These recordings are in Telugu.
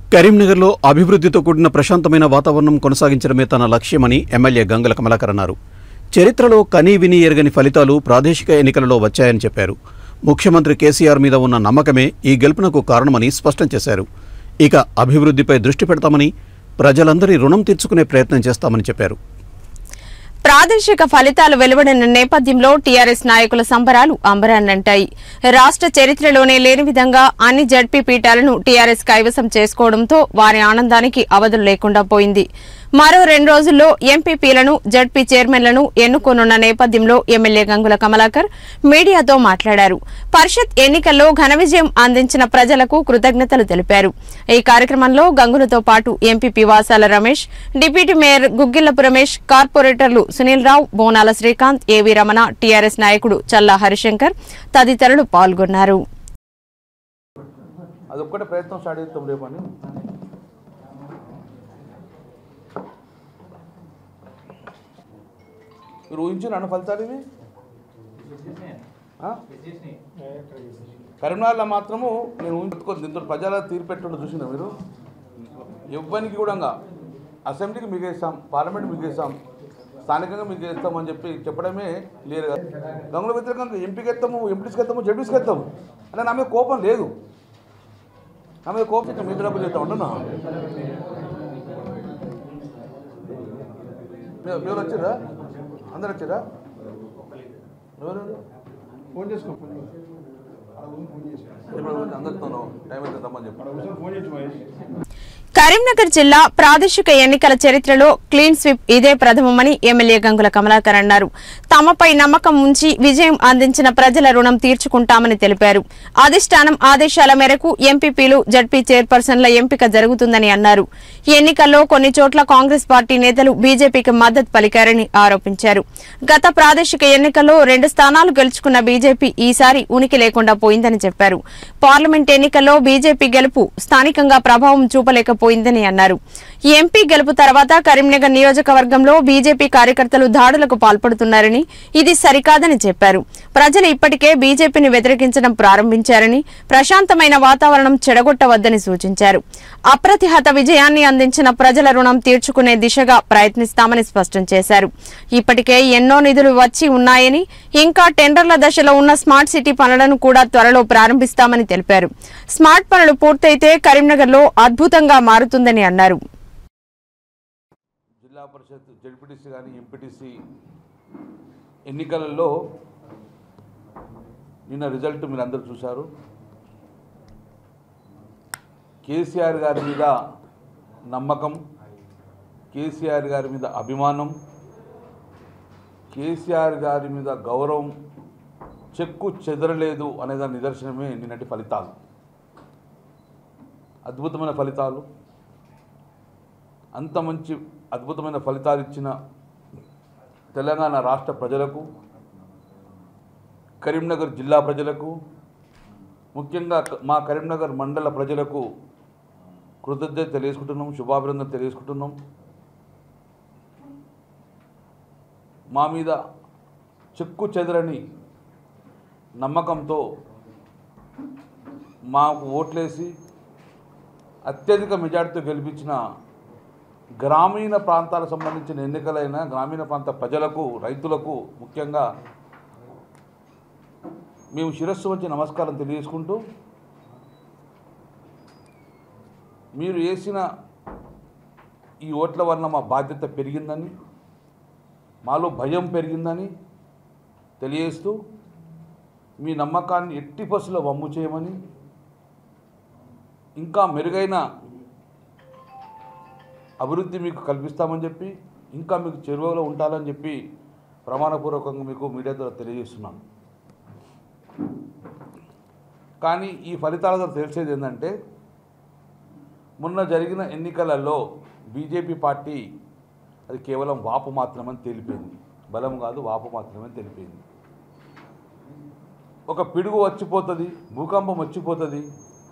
కరీంనగర్లో అభివృద్ధితో కూడిన ప్రశాంతమైన వాతావరణం కొనసాగించడమే తన లక్ష్యమని ఎమ్మెల్యే గంగుల కమలాకర్ అన్నారు చరిత్రలో కనీ విని ఎరగని ఫలితాలు ప్రాదేశిక ఎన్నికలలో వచ్చాయని చెప్పారు ముఖ్యమంత్రి కేసీఆర్ మీద ఉన్న నమ్మకమే ఈ గెలుపునకు కారణమని స్పష్టం చేశారు ఇక అభివృద్ధిపై దృష్టి పెడతామని ప్రజలందరి రుణం తీర్చుకునే ప్రయత్నం చేస్తామని చెప్పారు ప్రాదేశిక ఫలితాలు వెలువడిన నేపథ్యంలో టీఆర్ఎస్ నాయకుల సంబరాలు అంబరాన్నంటాయి రాష్ట్ర చరిత్రలోనే లేని విధంగా అన్ని జడ్పీ పీఠాలను టీఆర్ఎస్ కైవసం చేసుకోవడంతో వారి ఆనందానికి అవధులు లేకుండా పోయింది మరో రెండు రోజుల్లో ఎంపీపీలను జడ్పీ చైర్మన్లను ఎన్నుకోనున్న నేపథ్యంలో ఎమ్మెల్యే గంగుల కమలాకర్ మీడియాతో మాట్లాడారు పరిషత్ ఎన్నికల్లో ఘన విజయం అందించిన ప్రజలకు కృతజ్ఞతలు తెలిపారు ఈ కార్యక్రమంలో గంగులతో పాటు MPP Vasala Ramesh deputy mayor Guggillapu Ramesh కార్పొరేటర్లు సునీల్ రావు బోనాల శ్రీకాంత్ ఏవీ రమణ టీఆర్ఎస్ నాయకుడు చల్లా హరిశంకర్ తదితరులు పాల్గొన్నారు అదొక్కటే ప్రయత్నం స్టార్ట్ చేస్తాం రేపని మీరు ఊహించిన అన్న ఫలితాలు ఇవి ఆ? కరీంనగర్లో మాత్రము నేను ఊహించుకోను దీంతో ప్రజల తీర్పు పెట్టుండో చూసిందా మీరు ఇవ్వనికి కూడా అసెంబ్లీకి మిగేస్తాం పార్లమెంట్ మిగేస్తాం స్థానికంగా మీకు ఇస్తామని చెప్పి చెప్పడమే క్లియర్ గంగుల వ్యతిరేకంగా ఎంపీకి ఎత్తాము ఎంపీస్కి ఎత్తాము జడ్పీస్కి ఎత్తాము అంటే నా మీద కోపం లేదు నా మీద కోపం ఇంకా మీకు డబ్బులు చేస్తా ఉంటున్నా మీరు మీరు వచ్చిర్రా అందరు వచ్చిర్రా ఎవరు ఫోన్ చేసుకో ఇప్పుడు అందరితోనూ టైం అయితే రమ్మని చెప్పి ఒకసారి ఫోన్ చేసి మహేష్ కరీంనగర్ జిల్లా ప్రాదేశిక ఎన్నికల చరిత్రలో క్లీన్ స్వీప్ ఇదే ప్రథమమని ఎమ్మెల్యే గంగుల కమలాకర్ అన్నారు తమపై నమ్మకం ఉంచి విజయం అందించిన ప్రజల రుణం తీర్చుకుంటామని తెలిపారు అధిష్టానం ఆదేశాల మేరకు ఎంపీపీలు జడ్పీ చైర్పర్సన్ల ఎంపిక జరుగుతుందని అన్నారు ఎన్నికల్లో కొన్ని చోట్ల కాంగ్రెస్ పార్టీ నేతలు బీజేపీకి మద్దతు పలికారని ఆరోపించారు గత ప్రాదేశిక ఎన్నికల్లో రెండు స్థానాలు గెలుచుకున్న బీజేపీ ఈసారి ఉనికి లేకుండా పోయిందని చెప్పారు పార్లమెంట్ ఎన్నికల్లో బీజేపీ గెలుపు స్థానికంగా ప్రభావం చూపలేకపోయిందని అన్నారు ఎంపీ గెలుపు తర్వాత కరీంనగర్ నియోజకవర్గంలో బీజేపీ కార్యకర్తలు దాడులకు పాల్పడుతున్నారని ఇది సరికాదని చెప్పారు ప్రజలు ఇప్పటికే బీజేపీని వ్యతిరేకించడం ప్రారంభించారని ప్రశాంతమైన వాతావరణం చెడగొట్టవద్దని సూచించారు అప్రతిహత విజయాన్ని అందించిన ప్రజల రుణం తీర్చుకునే దిశగా ప్రయత్నిస్తామని స్పష్టం చేశారు ఇప్పటికే ఎన్నో నిధులు వచ్చి ఉన్నాయని ఇంకా టెండర్ల దశలో ఉన్న స్మార్ట్ సిటీ పనులను కూడా త్వరలో ప్రారంభిస్తామని తెలిపారు స్మార్ట్ పనులు పూర్తయితే కరీంనగర్లో అద్భుతంగా మారుతుందని అన్నారు జిల్లా పరిషత్ జడ్పీటీసీ కానీ ఎంపీటీసీ ఎన్నికలలో నిన్న రిజల్ట్ మీరు అందరూ చూశారు కేసీఆర్ గారి మీద నమ్మకం కేసీఆర్ గారి మీద అభిమానం కేసీఆర్ గారి మీద గౌరవం చెక్కు చెదరలేదు అనే దాని నిదర్శనమే నిన్నటి ఫలితాలు అద్భుతమైన ఫలితాలు అంత మంచి అద్భుతమైన ఫలితాలు ఇచ్చిన తెలంగాణ రాష్ట్ర ప్రజలకు కరీంనగర్ జిల్లా ప్రజలకు ముఖ్యంగా క- మా కరీంనగర్ మండల ప్రజలకు కృతజ్ఞత తెలియజేసుకుంటున్నాం శుభాభినందన తెలియజేసుకుంటున్నాం మా మీద చెక్కు చెదరని నమ్మకంతో మాకు ఓట్లేసి అత్యధిక మెజార్టీతో గెలిపించిన గ్రామీణ ప్రాంతాలకు సంబంధించిన ఎన్నికలైన గ్రామీణ ప్రాంత ప్రజలకు రైతులకు ముఖ్యంగా మేము శిరస్సు వచ్చి నమస్కారం తెలియజేసుకుంటూ మీరు వేసిన ఈ ఓట్ల వలన మా బాధ్యత పెరిగిందని మాలో భయం పెరిగిందని తెలియజేస్తూ మీ నమ్మకాన్ని ఎట్టి బస్సులో వమ్ము చేయమని ఇంకా మెరుగైన అభివృద్ధి మీకు కల్పిస్తామని చెప్పి ఇంకా మీకు చెరువులో ఉంటాలని చెప్పి ప్రమాణపూర్వకంగా మీకు మీడియా ద్వారా తెలియజేస్తున్నాను కానీ ఈ ఫలితాల ద్వారా తెలిసేది ఏంటంటే మొన్న జరిగిన ఎన్నికలలో బీజేపీ పార్టీ అది కేవలం వాపు మాత్రమని తేలిపోయింది బలం కాదు వాపు మాత్రమే తెలిపింది ఒక పిడుగు వచ్చిపోతుంది భూకంపం వచ్చిపోతుంది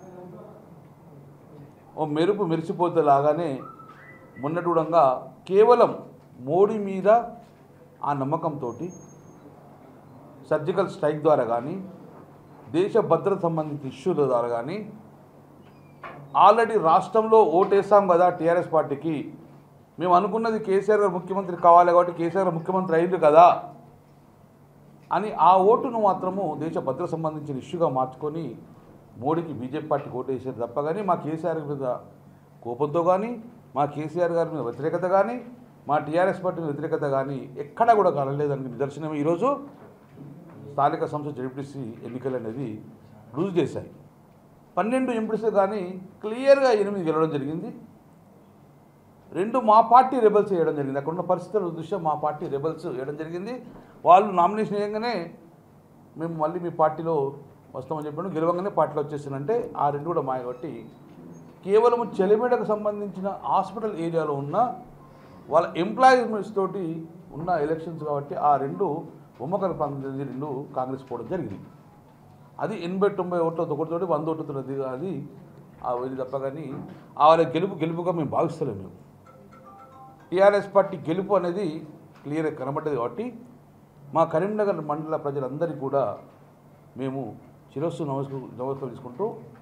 ఓ మెరుపు మెరిసిపోతే లాగానే మొన్నటూడంగా కేవలం మోడీ మీద ఆ నమ్మకంతో సర్జికల్ స్ట్రైక్ ద్వారా కానీ దేశ భద్రత సంబంధించిన ఇష్యూల ద్వారా కానీ ఆల్రెడీ రాష్ట్రంలో ఓటేసాం కదా టీఆర్ఎస్ పార్టీకి మేము అనుకున్నది కేసీఆర్ గారు ముఖ్యమంత్రి కావాలి కాబట్టి కేసీఆర్ గారు ముఖ్యమంత్రి అయింది కదా అని ఆ ఓటును మాత్రము దేశ భద్రత సంబంధించిన ఇష్యూగా మార్చుకొని మోడీకి బీజేపీ పార్టీకి ఓటేసారు తప్ప కానీ మా కేసీఆర్ మీద కోపంతో కానీ మా కేసీఆర్ గారి మీద వ్యతిరేకత కానీ మా టీఆర్ఎస్ పార్టీ మీద వ్యతిరేకత కానీ ఎక్కడా కూడా కలలేదానికి నిదర్శనం ఈరోజు స్థానిక సంస్థ జడ్పీసీ ఎన్నికలు అనేది రుజువు చేశాయి పన్నెండు ఎంపీసీ కానీ క్లియర్గా ఎనిమిది గెలవడం జరిగింది రెండు మా పార్టీ రెబల్స్ వేయడం జరిగింది అక్కడ ఉన్న పరిస్థితుల దృష్ట్యా మా పార్టీ రెబల్స్ వేయడం జరిగింది వాళ్ళు నామినేషన్ వేయగానే మేము మళ్ళీ మీ పార్టీలో వస్తామని చెప్పాను గెలవంగానే పార్టీలో వచ్చేసానంటే ఆ రెండు కూడా మాయ కాబట్టి కేవలం చెలిమేడకు సంబంధించిన హాస్పిటల్ ఏరియాలో ఉన్న వాళ్ళ ఎంప్లాయీస్ తోటి ఉన్న ఎలక్షన్స్ కాబట్టి ఆ రెండు బొమ్మకల ప్రాంతం రెండు కాంగ్రెస్ పోవడం జరిగింది అది ఎనభై తొంభై ఓట్లతో ఒకటితోటి వంద ఓట్లతోటి అది ఆ ఇది తప్ప కానీ ఆ వాళ్ళ గెలుపు గెలుపుగా మేము భావిస్తలేము మేము టీఆర్ఎస్ పార్టీ గెలుపు అనేది క్లియర్గా కనబడ్డది కాబట్టి మా కరీంనగర్ మండల ప్రజలందరికీ కూడా మేము శిరస్సు నమస్క నమస్కరించుకుంటూ